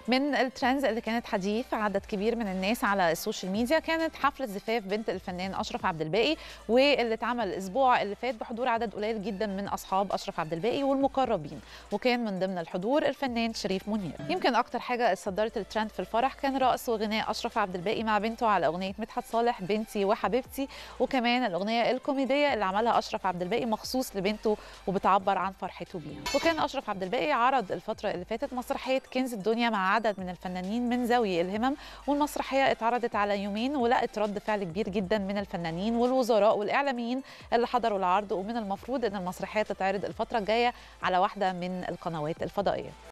من الترندز اللي كانت حديث عدد كبير من الناس على السوشيال ميديا كانت حفله زفاف بنت الفنان اشرف عبد الباقي واللي اتعمل الاسبوع اللي فات بحضور عدد قليل جدا من اصحاب اشرف عبد الباقي والمقربين وكان من ضمن الحضور الفنان شريف منير يمكن اكتر حاجه صدرت الترند في الفرح كان رقص وغناء اشرف عبد الباقي مع بنته على اغنيه مدحت صالح بنتي وحبيبتي وكمان الاغنيه الكوميديه اللي عملها اشرف عبد الباقي مخصوص لبنته وبتعبر عن فرحته بيها وكان اشرف عبد الباقي عرض الفتره اللي فاتت مسرحيه كنز الدنيا مع عدد من الفنانين من ذوي الهمم والمسرحيه اتعرضت على يومين ولقت رد فعل كبير جدا من الفنانين والوزراء والاعلاميين اللي حضروا العرض ومن المفروض ان المسرحيه تتعرض الفتره الجايه على واحده من القنوات الفضائيه